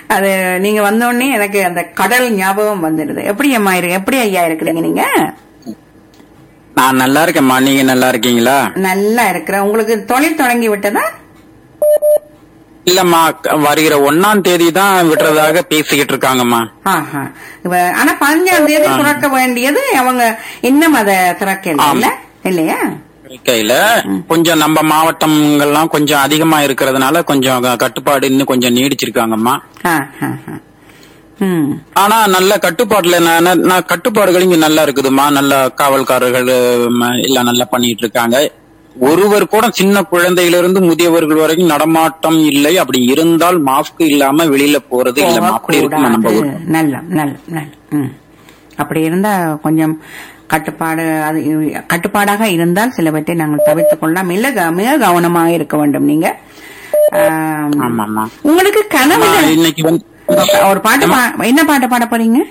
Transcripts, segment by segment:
அது நீங்க வந்த உடனே எனக்கு அந்த கடல் ஞாபகம் வந்துடுது எப்படி அம்மா இரு எப்படி ஐயா இருக்கிறீங்க நீங்க நான் நல்லா இருக்கேன்மா நீங்க நல்லா இருக்கீங்களா நல்லா இருக்கிறேன் உங்களுக்கு தொழில் தொடங்கி விட்டதா இல்லம்மா க- வருகிற ஒன்னாம் தேதி தான் விடுறதாக பேசிக்கிட்டு இருக்காங்கம்மா ஆஹா. இப்ப ஆனா பதினஞ்சாம் தேதி திறக்க வேண்டியது அவங்க இன்னும் அதை திறக்கல இல்ல இல்லையா கையில கொஞ்சம் நம்ம மாவட்டங்கள்லாம் கொஞ்சம் அதிகமா இருக்கிறதுனால கொஞ்சம் க- கட்டுப்பாடு இன்னும் கொஞ்சம் நீடிச்சிருக்காங்கம்மா ஆ, ஆ, ஆ. ம் ஆனா நல்ல கட்டுப்பாடுல நான் நான்- நான் கட்டுப்பாடுகள் இங்க நல்லா இருக்குதுமா நல்ல காவல்காரர்கள் ம, எல்லாம் நல்லா பண்ணிட்டு இருக்காங்க ஒருவர் கூட சின்ன குழந்தையிலிருந்து முதியவர்கள் வரைக்கும் நடமாட்டம் இல்லை அப்படி இருந்தால் மாஸ்க் இல்லாம வெளியில போறது இல்லம்மா அப்படி இருக்குமா நம்ம ஊர் போகக்கூடாது. நல்ல நல்ல நல்ல ம். அப்படி இருந்தா கொஞ்சம் கட்டுப்பாடு அது கட்டுப்பாடாக இருந்தால் சிலவற்றை நாங்கள் தவிர்த்துக் கொள்ளலாம் மிக க- மிக கவனமாக இருக்க வேண்டும் நீங்க ஆம், ஆமாமா உங்களுக்கு கனவு நான் இன்னைக்கு வந்து ஒரு பாட்டு பா- என்ன பாட்டு பாட போறீங்க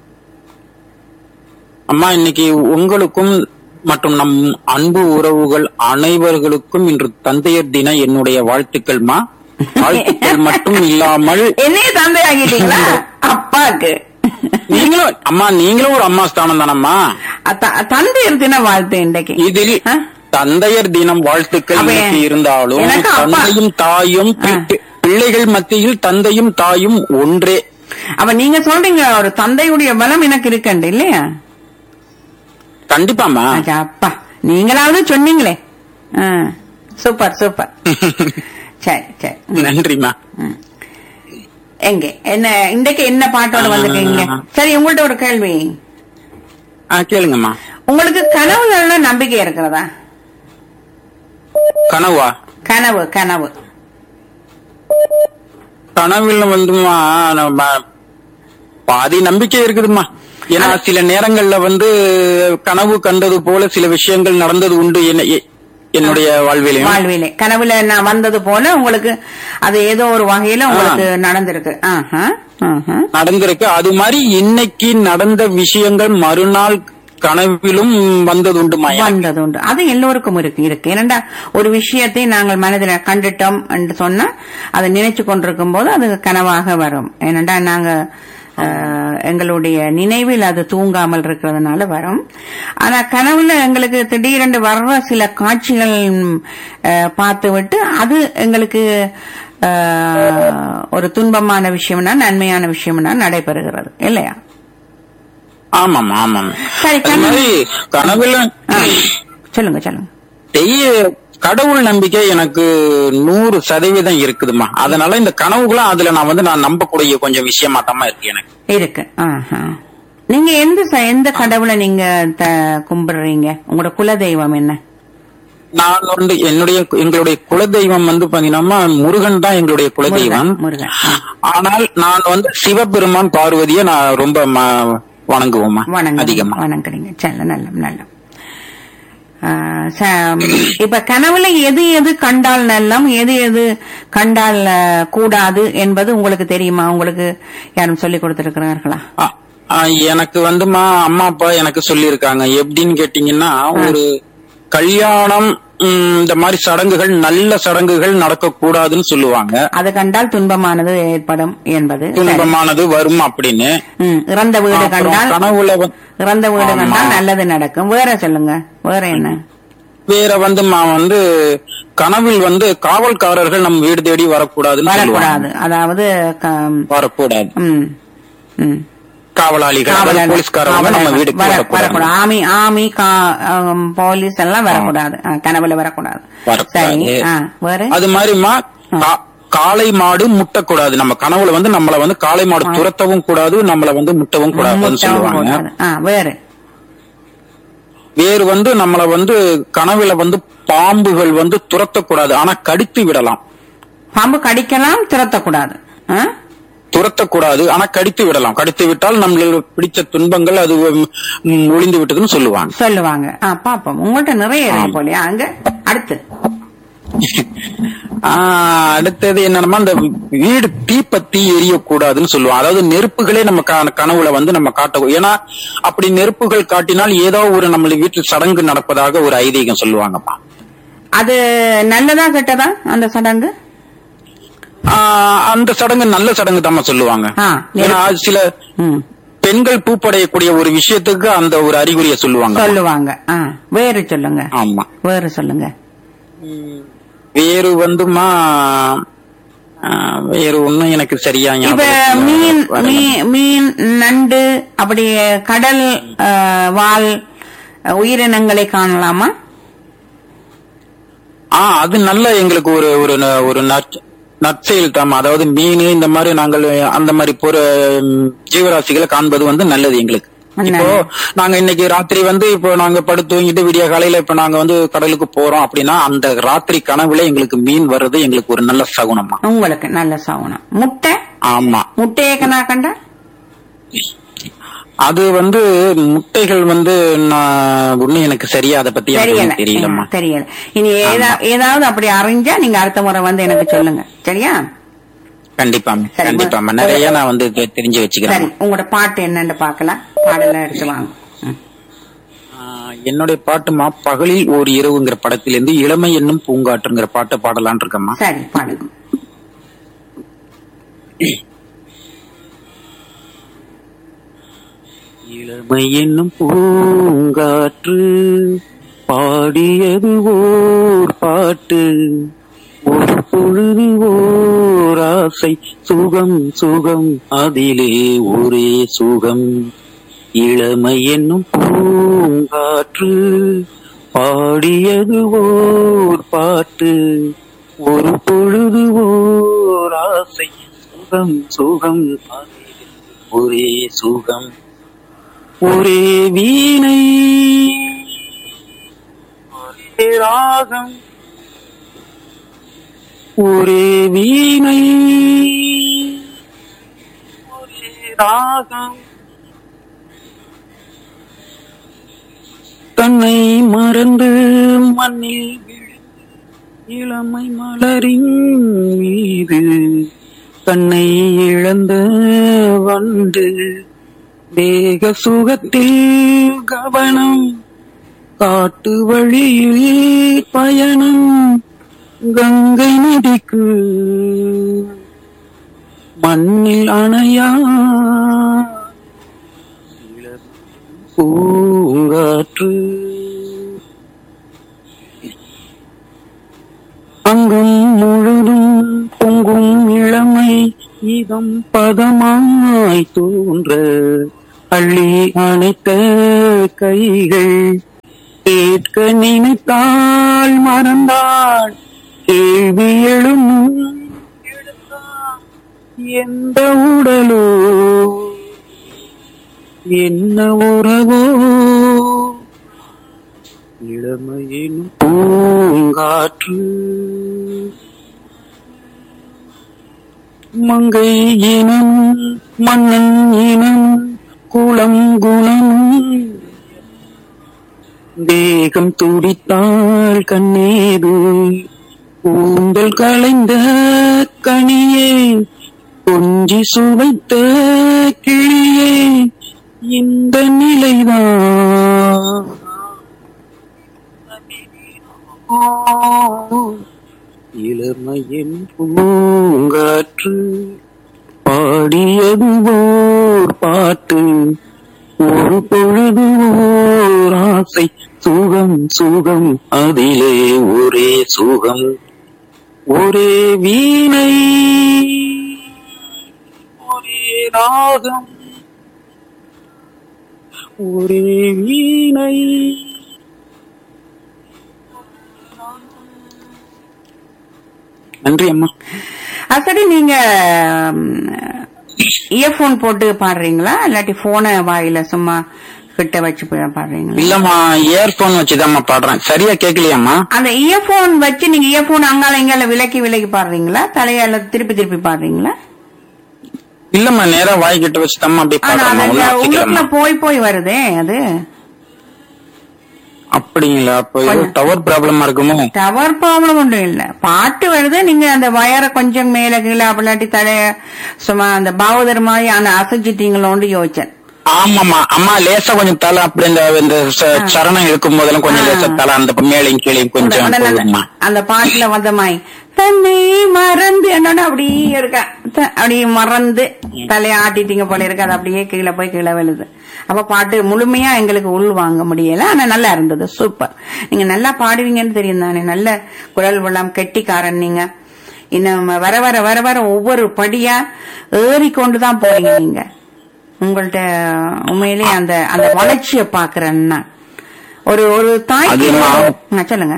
அம்மா இன்னைக்கு உங்களுக்கும் மற்றும் நம் அன்பு உறவுகள் அனைவர்களுக்கும் இன்று தந்தையர் தின என்னுடைய வாழ்த்துக்கள்மா வாழ்த்துக்கள் மட்டும் இல்லாமல் என்னைய தந்தை ஆகிட்டீங்களா அப்பாக்கு நீங்களும் அம்மா நீங்களும் ஒரு அம்மா ஸ்தானம் தானம்மா அத்த- தந்தையர் தின வாழ்த்து இன்றைக்கு இதில் ஆ? தந்தையர் தினம் வாழ்த்துக்கள் அப்ப இன்னைக்கு இருந்தாலும் எனக்கு அப்பா- தந்தையும் தாயும் ஆ. பி- பிள்ளைகள் மத்தியில் தந்தையும் தாயும் ஒன்றே அப்ப நீங்க சொல்றீங்க ஒரு தந்தையுடைய பலம் எனக்கு இருக்கண்டு இல்லையா கண்டிப்பாமா ஆச்சா, அப்பா நீங்களாவது சொன்னீங்களே ஆ, சூப்பர் சூப்பர் சரி சரி நன்றிமா ம். எங்க என்ன இன்றைக்கு என்ன பாட்டோட வந்திருக்கீங்க சரி உங்கள்ட்ட ஒரு கேள்வி ஆ கேளுங்கம்மா உங்களுக்கு கனவுகள்ல நம்பிக்கை இருக்கிறதா கனவா கனவு கனவு கனவுல வந்துமா நம்ம பாதி நம்பிக்கை இருக்குதுமா ஏன்னா சில நேரங்கள்ல வந்து கனவு கண்டது போல சில விஷயங்கள் நடந்தது உண்டு என்ன- எ- என்னுடைய வாழ்விலையும் வாழ்விலே கனவுல நான் வந்தது போல உங்களுக்கு அது ஏதோ ஒரு வகையில உங்களுக்கு நடந்திருக்கு ஆஹா, ஆஹா. நடந்திருக்கு அது மாதிரி இன்னைக்கு நடந்த விஷயங்கள் மறுநாள் கனவிலும் வந்தது உண்டுமா எனக்கு. வந்தது உண்டு அது எல்லோருக்கும் இருக்கு இருக்கு ஏனண்டா ஒரு விஷயத்தை நாங்கள் மனதில் கண்டுட்டோம் என்று சொன்னா அதை நினைச்சு கொண்டிருக்கும் போது அது கனவாக வரும் ஏனண்டா நாங்க அஹ், எங்களுடைய நினைவில் அது தூங்காமல் இருக்கிறதுனால வரும் ஆனா கனவுல எங்களுக்கு திடீரென்று வர்ற சில காட்சிகள் அஹ், பார்த்து விட்டு அது எங்களுக்கு அஹ், ஒரு துன்பமான விஷயம்னா நன்மையான விஷயம்னா நடைபெறுகிறது இல்லையா ஆமாம் ஆமாம் சரி, அது கனவு- மாதிரி கனவுல ஆ, சொல்லுங்க சொல்லுங்க தெய்ய கடவுள் நம்பிக்கை எனக்கு நூறு சதவீதம் இருக்குதுமா அதனால இந்த கனவுகளும் அதுல நான் வந்து நான் நம்பக்கூடிய கொஞ்சம் விஷயமா தான் இருக்கு எனக்கு இருக்கு ஆஹா. நீங்க எந்த ச- எந்த கடவுளை நீங்க த- கும்பிடுறீங்க உங்களோட குல தெய்வம் என்ன நான் வந்து என்னுடைய எங்களுடைய குலதெய்வம் வந்து பாத்தீங்கன்னா முருகன் தான் எங்களுடைய குலதெய்வம் முருகன், முருகன். ஆனால் நான் வந்து சிவபெருமான் பார்வதியை நான் ரொம்ப ம- வணங்குவோமா வணங்க அதிகமா வணங்குறீங்க நல்ல நல்ல நல்ல ஆ, ச- இப்ப கனவுல எது எது கண்டால் நல்லம் எது எது கண்டால் அ, கூடாது என்பது உங்களுக்கு தெரியுமா உங்களுக்கு யாரும் சொல்லி கொடுத்திருக்கிறார்களா ஆ, ஆ, எனக்கு வந்துமா அம்மா அப்பா எனக்கு சொல்லியிருக்காங்க எப்படின்னு கேட்டீங்கன்னா ஒரு கல்யாணம் ம், இந்த மாதிரி சடங்குகள் நல்ல சடங்குகள் நடக்கக்கூடாதுன்னு சொல்லுவாங்க அது கண்டால் துன்பமானது ஏற்படும் என்பது சரி. துன்பமானது வரும் அப்படின்னு ம், இறந்த வீடு அப்புறம் கண்டால் கனவுல வந்து- இறந்த வீடு ஆமா. கண்டால் நல்லது நடக்கும் வேற சொல்லுங்க வேற என்ன வேற வந்து மா- வந்து கனவில் வந்து காவல்காரர்கள் நம்ம வீடு தேடி வரக்கூடாதுன்னு வரக்கூடாது சொல்லுவாங்க அதாவது க- வரக்கூடாது ம், ம். காவலாளிகள் அதாவது காவலர், போலீஸ்காரங்க நம்ம காவலர் வீட்டுக்கு வர- வரக்கூடாது வரக்கூடாது ஆமி ஆமி கா- ஆம், போலீஸ் எல்லாம் வரக்கூடாது ஆ, கனவுல வரக்கூடாது வரக்கூடாது. சரி ஆ, வேற அது மாதிரிமா கா- காளை மாடு முட்டக்கூடாது நம்ம கனவுல வந்து நம்மள வந்து காளை மாடு துரத்தவும் கூடாது நம்மள வந்து முட்டவும் கூடாதுன்னு முட்டவும் சொல்லுவாங்க கூடாது. ஆ, வேற வேறு வந்து நம்மள வந்து கனவுல வந்து பாம்புகள் வந்து துரத்தக்கூடாது ஆனா கடித்து விடலாம் பாம்பு கடிக்கலாம் திறத்தக்கூடாது ஆ? துரத்தக்கூடாது ஆனா கடித்து விடலாம் கடித்து விட்டால் நம்மளுக்கு பிடிச்ச துன்பங்கள் அது ம், ஒளிந்து விட்டதுன்னு சொல்லுவாங்க சொல்லுவாங்க ஆ, பாப்போம் உங்கள்ட்ட நிறைய இருக்கு போலயா அங்க அடுத்து ஆஹ் அடுத்தது என்னன்னா அந்த வீடு தீப்பத்தி எரியக்கூடாதுன்னு சொல்லுவாங்க அதாவது நெருப்புகளே நம்ம க- கனவுல வந்து நம்ம காட்ட ஏன்னா அப்படி நெருப்புகள் காட்டினால் ஏதோ ஒரு நம்ம வீட்டில் சடங்கு நடப்பதாக ஒரு ஐதீகம் சொல்லுவாங்கப்பா அது நல்லதா கெட்டதா அந்த சடங்கு ஆஹ் அந்த சடங்கு நல்ல சடங்கு தான் சொல்லுவாங்க ஆ, ஏன்னா சில ம் பெண்கள் பூப்படையக்கூடிய ஒரு விஷயத்துக்கு அந்த ஒரு அறிகுறியை சொல்லுவாங்க சொல்லுவாங்க ஆ வேறு சொல்லுங்க ஆமா வேறு சொல்லுங்க வேறு வந்துமா ஆஹ் வேறு ஒண்ணும் எனக்கு சரியா இப்ப ஞாபகத்துல மீன் வரல. மீ- மீன் நண்டு அப்படி கடல் ஆ, வால் அ, உயிரினங்களை காணலாமா ஆ அது நல்ல எங்களுக்கு ஒரு ஒரு ந- ஒரு நற்- நற்செயல் தாமா அதாவது மீன் இந்த மாதிரி நாங்கள் அந்த மாதிரி பொற ம், ஜீவராசிகளை காண்பது வந்து நல்லது எங்களுக்கு இப்போ நாங்க இன்னைக்கு ராத்திரி வந்து இப்போ நாங்க படுத்து தூங்கிட்டு விடிய காலையில இப்ப நாங்க வந்து கடலுக்கு போறோம் அப்படின்னா அந்த ராத்திரி கனவுல எங்களுக்கு மீன் வர்றது எங்களுக்கு ஒரு நல்ல சகுனமா உங்களுக்கு நல்ல சவுனம் முட்டை ஆமா முட்டையை கண்ணா கண்டா அது வந்து முட்டைகள் வந்து நான் ஒண்ணும் எனக்கு சரியா அதை பத்தி எனக்கு தெரியல ஒண்ணும் தெரியலம்மா ம், தெரியல இனி ஏதா- ஏதாவது அப்படி அறிஞ்சா நீங்க அடுத்த முறை வந்து எனக்கு சொல்லுங்க சரியா கண்டிப்பாமா சரி, கண்டிப்பாமா ஒரு- நிறைய நான் வந்து தெ- தெரிஞ்சு சரி வச்சுக்கிறேன் உங்களோட பாட்டு என்னன்னு பாக்கலாம் பாடலாம் எடுத்து வாங்க ம். ஆஹ் என்னுடைய பாட்டுமா பகலில் ஓர் இரவுங்கிற படத்திலிருந்து இளமை என்னும் பூங்காற்றுங்கிற பாட்டை பாடலான் இருக்கம்மா சரி பாடுங்க இளமை என்னும் பூங்காற்று பாடியது ஓர் பாட்டு ஒரு பொழுது ஓர் ஆசை சுகம் சுகம் அதிலே ஒரே சுகம் இளமை என்னும் பூங்காற்று பாடியது ஓர் பாட்டு ஒரு பொழுது ஓர் ஆசை சுகம் சுகம் அதிலே ஒரே சுகம் ஒரே வீணை ஒரே ராகம் ஒரே வீணை ஒரே ராகம் தன்னை மறந்து மண்ணில் விழுந்து இளமை மலரின் மீது தன்னை இழந்த வண்டு தேக சுகத்தில் கவனம் காட்டு வழியில் பயணம் கங்கை நதிக்கு மண்ணில் அணையா பூங்காற்று அங்கும் முழுதும் பொங்கும் இளமை இதம் பதமாய் தோன்ற அள்ளி அணைத்த கைகள் கேட்க நினைத்தால் மறந்தாள் கேள்வி எழும் எந்த உடலோ என்ன உறவோ இளமையின் பூங்காற்று மங்கை இனம் மன்னன் இனம் குளம் குணம் தேகம் துடித்தாள் கண்ணீரு கூந்தல் களைந்த கனியே கொஞ்சி சுவைத்த கிளியே இந்த நிலைதான் இளமையின் பூங்காற்று பாடியது ஓர் பாட்டு ஒரு பொழுது ஓர் ஆசை சுகம் சுகம் அதிலே ஒரே சுகம் ஒரே வீணை ஒரே ராகம் ஒரே வீணை நன்றி அம்மா அது சரி நீங்க இயர்போன் போட்டு பாடுறீங்களா இல்லாட்டி போனை வாயில சும்மா கிட்ட வச்சு பா- பாடுறீங்களா இல்லம்மா இயர்போன் வச்சுதாம்மா பாடுறேன் சரியா கேட்கலையாம்மா அந்த இயர்போன் வச்சு நீங்க இயர்போன் அங்கால இங்கால விலக்கி விலக்கி பாடுறீங்களா தலையால திருப்பி திருப்பி பாடுறீங்களா இல்லம்மா நேரா வாய்க்கிட்ட வச்சுதாம்மா அப்படியே ஆனா பாடுறேன் அது ஒண்ணும் உள்ளுக்குள்ள வச்சுக்கலம்மா. போய் போய் வருதே அது அப்படிங்களா அப்ப ஏதோ டவர் ப்ராப்ளமா இருக்குமோ டவர் ப்ராப்ளம் ஒன்றும் இல்ல பாட்டு வருது நீங்க அந்த வயரை கொஞ்சம் மேல கீழே அப்படிலாட்டி தலை சும்மா அந்த பாவதர் மாதிரி அந்த அசைச்சிட்டீங்களோன்னு யோசிச்சேன் ஆமாமா அம்மா லேசா கொஞ்சம் தலை அப்படி இந்த இந்த ச- சரணம் இருக்கும் போதெல்லாம் கொஞ்சம் ஆ. லேசா தலை அந்த மேலையும் கீழையும் கொஞ்சம் உடனே அந்த- போகுமா அந்த பாட்டுல வந்த மாய் தன்னை மறந்து என்னன்னா அப்படியே இருக்கா த- அப்படியே மறந்து தலையை ஆட்டிட்டீங்க போல இருக்கு அது அப்படியே கீழே போய் கீழே விழுது அப்ப பாட்டு முழுமையா எங்களுக்கு உள் வாங்க முடியல ஆனா நல்லா இருந்தது சூப்பர் நீங்க நல்லா பாடுவீங்கன்னு தெரியும் தானே நல்ல குரல் வளம் கெட்டிக்காரன் நீங்க இன்னும் வர வர வர வர ஒவ்வொரு படியா ஏறிக்கொண்டுதான் போறீங்க நீங்க உங்கள்ட்ட உண்மையிலேயே அந்த அந்த வளர்ச்சியை பாக்குறேன் நான் ஒரு ஒரு தாய்க்கு அது நான்- ஆ, சொல்லுங்க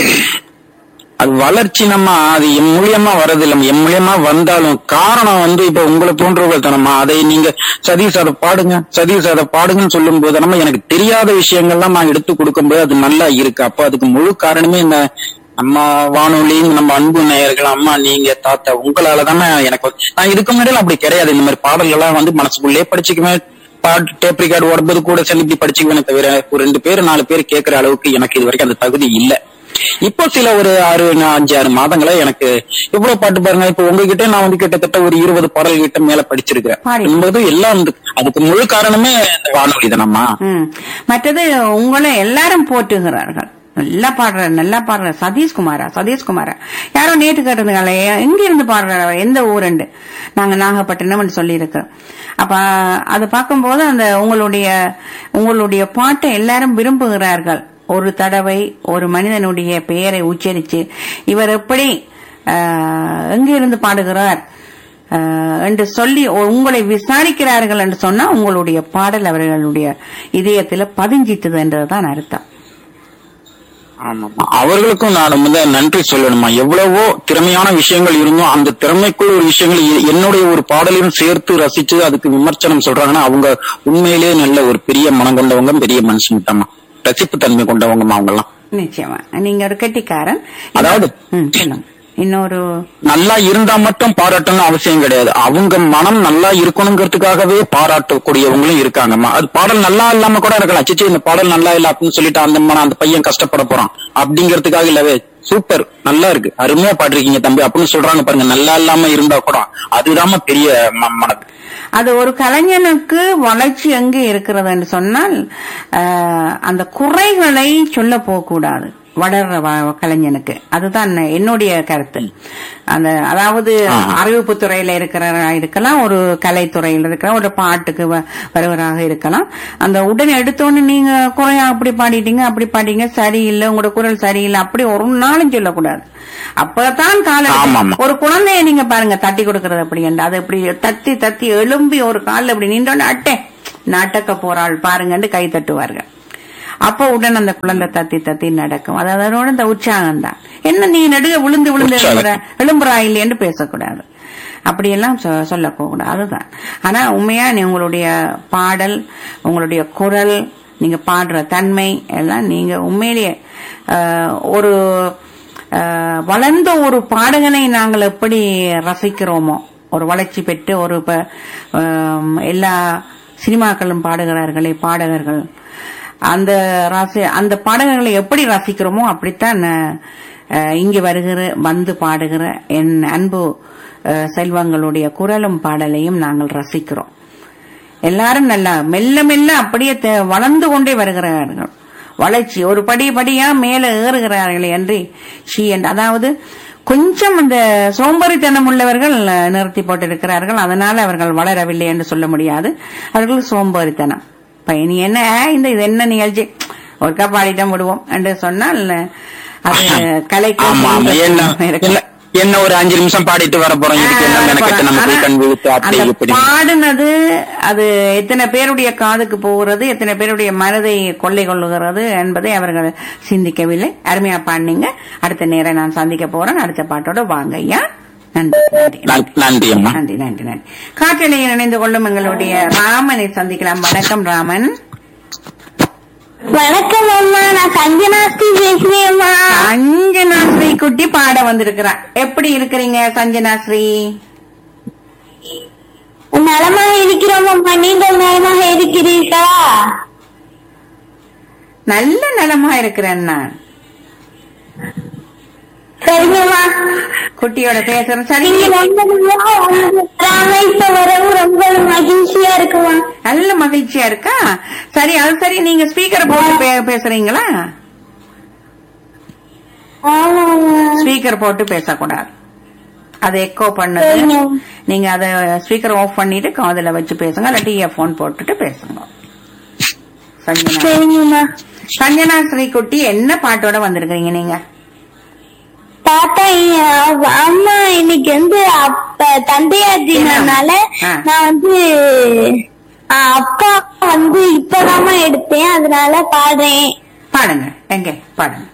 அது வளர்ச்சி நம்ம அது என் மூலியமா வர்றதில்ல என் மூலியமா வந்தாலும் காரணம் வந்து இப்ப உங்களை போன்றவர்கள் தானம்மா அதை நீங்க சதீஷ் அதை பாடுங்க சதீஷ் அதை பாடுங்கன்னு சொல்லும் போது நம்ம எனக்கு தெரியாத விஷயங்கள்லாம் நான் எடுத்து கொடுக்கும்போது அது நல்லா இருக்கு அப்ப அதுக்கு முழு காரணமே இந்த நம்ம வானொலி நம்ம அன்பு நேயர்கள் அம்மா நீங்க தாத்தா உங்களால தானே எனக்கு வந்து- நான் இதுக்கு முன்னாடி அப்படி கிடையாது இந்த மாதிரி பாடல்கள் எல்லாம் வந்து மனசுக்குள்ளே படிச்சுக்குவேன் பாட்டு டேப் ரிகார்டு ஓடும்போது கூட சேர்ந்து இப்படி படிச்சுக்குவேனே தவிர ஒரு ரெண்டு பேர் நாலு பேர் கேட்கிற அளவுக்கு எனக்கு இது வரைக்கும் அந்த தகுதி இல்ல இப்போ சில ஒரு ஆறு நா- அஞ்சு ஆறு மாதங்களா எனக்கு எவ்வளவு பாட்டு பாருங்க இப்போ உங்ககிட்ட நான் வந்து கிட்டத்தட்ட ஒரு இருபது பாடல் கிட்ட மேல படிச்சிருக்கிறேன் பாடி. என்பது எல்லாம் வந்து அதுக்கு முழு காரணமே இந்த வானொலி தானம்மா ம். மற்றது உங்களை எல்லாரும் போற்றுகிறார்கள் நல்லா பாடுற நல்லா பாடுற சதீஷ்குமாரா சதீஷ்குமாரா யாரோ நேற்று கேட்டதுங்களே எங்க இருந்து பாடுற எந்த ஊருண்டு நாங்க நாகப்பட்டினம் சொல்லி இருக்கிறோம் அப்ப அதை பார்க்கும்போது அந்த உங்களுடைய உங்களுடைய பாட்டை எல்லாரும் விரும்புகிறார்கள் ஒரு தடவை ஒரு மனிதனுடைய பெயரை உச்சரித்து இவர் எப்படி ஆஹ், எங்கிருந்து பாடுகிறார் ஆஹ், என்று சொல்லி உங்களை விசாரிக்கிறார்கள் என்று சொன்னா உங்களுடைய பாடல் அவர்களுடைய இதயத்துல பதிஞ்சிட்டது என்றதுதான் அர்த்தம் ஆமாம்மா. அவர்களுக்கும் நான் வந்து நன்றி சொல்லணுமா எவ்வளவோ திறமையான விஷயங்கள் இருந்தும் அந்த திறமைக்குள் ஒரு விஷயங்கள் எ- என்னுடைய ஒரு பாடலையும் சேர்த்து ரசிச்சு அதுக்கு விமர்சனம் சொல்றாங்கன்னா அவங்க உண்மையிலேயே நல்ல ஒரு பெரிய மனம் கொண்டவங்க பெரிய மனுஷன்ட்டாமா ரசிப்பு தன்மை கொண்டவங்கம்மா அவங்க எல்லாம் நிச்சயமா நீங்க ஒரு கெட்டிக்காரன் அதாவது ம், சொல்லுங்க இன்னொரு நல்லா இருந்தா மட்டும் பாராட்டணும்னு அவசியம் கிடையாது அவங்க மனம் நல்லா இருக்கணுங்கிறதுக்காகவே பாராட்டக்கூடியவங்களும் இருக்காங்கம்மா அது பாடல் நல்லா இல்லாம கூட இருக்கலாம் சிச்சி இந்த பாடல் நல்லா இல்ல அப்படின்னு சொல்லிட்டு அந்த மனம் அந்த பையன் கஷ்டப்பட போறான் அப்படிங்கிறதுக்காக இல்லவே சூப்பர் நல்லா இருக்கு அருமையா பாடிருக்கீங்க தம்பி அப்படின்னு சொல்றாங்க பாருங்க நல்லா இல்லாம இருந்தா கூட அதுதாம்மா பெரிய ம- மனது அது ஒரு கலைஞனுக்கு வளர்ச்சி எங்கே இருக்கிறது என்று சொன்னால் ஆஹ், அந்த குறைகளை சொல்ல போகக்கூடாது வளர்ற வ- கலைஞனுக்கு அதுதான் என்னுடைய கருத்து அந்த அதாவது அறிவிப்பு துறையில இருக்கிறவரா இருக்கலாம் ஒரு கலைத்துறையில இருக்கலாம் ஒரு பாட்டுக்கு வ- வருவராக இருக்கலாம் அந்த உடனே எடுத்தோன்னு நீங்க குறையா அப்படி பாடிட்டீங்க அப்படி பாடிங்க சரியில்லை உங்களோட குரல் சரியில்லை அப்படி ஒரு நாளும் சொல்லக்கூடாது அப்பதான் கால ஆமாமா. ஒரு குழந்தைய நீங்க பாருங்க தட்டி கொடுக்கறது அப்படி என்று அது இப்படி தத்தி தத்தி எழும்பி ஒரு கால்ல இப்படி நின்றோன்னு அட்டே நாட்டக்க போறாள் பாருங்கன்னு கை தட்டுவார்கள் அப்ப உடனே அந்த குழந்தை தத்தி தத்தி நடக்கும் அது அதனோட இந்த உற்சாகம் தான் என்ன நீ நடுக விழுந்து விழுந்து உற்சாகம். எழும்புற எழும்புறா இல்லையன்னு பேசக்கூடாது அப்படியெல்லாம் சொ- சொல்லக்கூடாது அதுதான் ஆனா உண்மையா நீ உங்களுடைய பாடல் உங்களுடைய குரல் நீங்க பாடுற தன்மை எல்லாம் நீங்க உண்மையிலேயே ஆஹ், ஒரு ஆஹ், வளர்ந்த ஒரு பாடகனை நாங்கள் எப்படி ரசிக்கிறோமோ ஒரு வளர்ச்சி பெற்று ஒரு இப்ப, ஆம், எல்லா சினிமாக்களும் பாடுகிறார்களே பாடகர்கள் அந்த ரசி அந்த பாடகர்களை எப்படி ரசிக்கிறோமோ அப்படித்தான் அஹ், இங்கு வருகிற வந்து பாடுகிற என் அன்பு அஹ், செல்வங்களுடைய குரலும் பாடலையும் நாங்கள் ரசிக்கிறோம் எல்லாரும் நல்லா மெல்ல மெல்ல அப்படியே தே- வளர்ந்து கொண்டே வருகிறார்கள் வளர்ச்சி ஒரு படி படியா மேல ஏறுகிறார்களே அன்றி ஷீ என்று அதாவது கொஞ்சம் இந்த சோம்பேறித்தனம் உள்ளவர்கள் அஹ், நிறுத்தி போட்டிருக்கிறார்கள் அதனால அவர்கள் வளரவில்லை என்று சொல்ல முடியாது அவர்கள் சோம்பேறித்தனம் இப்ப நீ என்ன ஆ, இந்த இது என்ன நிகழ்ச்சி ஒருக்கா பாடிட்டம் விடுவோம் என்று சொன்னால் அது கலைக்கு ஆமா ஆமா என்ன இருக்கு. என்ன- என்ன ஒரு அஞ்சு நிமிஷம் பாடிட்டு வர போறோம் இதுக்கு என்ன மெனக்கெட்டு நம்ம போய் கண் விழுத்து அப்படி அந்த இப்படி பாடுனது அது எத்தனை பேருடைய காதுக்கு போகிறது எத்தனை பேருடைய மனதை கொள்ளை கொள்ளுகிறது என்பதை அவர்கள் சிந்திக்கவில்லை அருமையா பாடினீங்க அடுத்த நேரம் நான் சந்திக்க போறேன் அடுத்த பாட்டோட வாங்க ஐயா நன்றி நன்றி நன்- நன்றி அம்மா நன்றி நன்றி நன்றி காற்றலையில் இணைந்து கொள்ளும் எங்களுடைய ராமனை சந்திக்கலாம் வணக்கம் ராமன் வணக்கம் அம்மா நான் சஞ்சனாஸ்தி பேசுறேன் அம்மா சஞ்சனா ஸ்ரீ குட்டி பாட வந்திருக்கிறா எப்படி இருக்கிறீங்க சஞ்சனா ஸ்ரீ நலமாக இருக்கிறோம் அம்மா நீங்கள் நலமாக இருக்கிறீர்களா நல்ல நலமா இருக்கிறேன் நான் சரிங்கம்மா குட்டியோட பேசுறேன் சரி நீங்க வந்ததுமா இப்ப வரவும் ரொம்ப மகிழ்ச்சியா இருக்குமா நல்ல மகிழ்ச்சியா இருக்கா சரி அது சரி நீங்க ஸ்பீக்கரை போட்டு பே- பேசுறீங்களா ஆமாம்மா ஸ்பீக்கர் போட்டு பேசக்கூடாது அது எக்கோ பண்ணது சரிங்க. நீங்க அத ஸ்பீக்கர் ஆஃப் பண்ணிட்டு காதுல வச்சு பேசுங்க இல்லாட்டி இயர்போன் போட்டுட்டு பேசுங்க சஞ்சனா சரிங்கம்மா சஞ்சனா ஸ்ரீகுட்டி என்ன பாட்டோட வந்திருக்கீங்க நீங்க தாத்தா என் அம்மா இன்னைக்கு வந்து அப்ப தந்தையார் தினம்னால ஆ. நான் வந்து ஆ, அப்பா வந்து இப்பதாம்மா எடுத்தேன் அதனால பாடுறேன் பாடுங்க எங்க பாடுங்க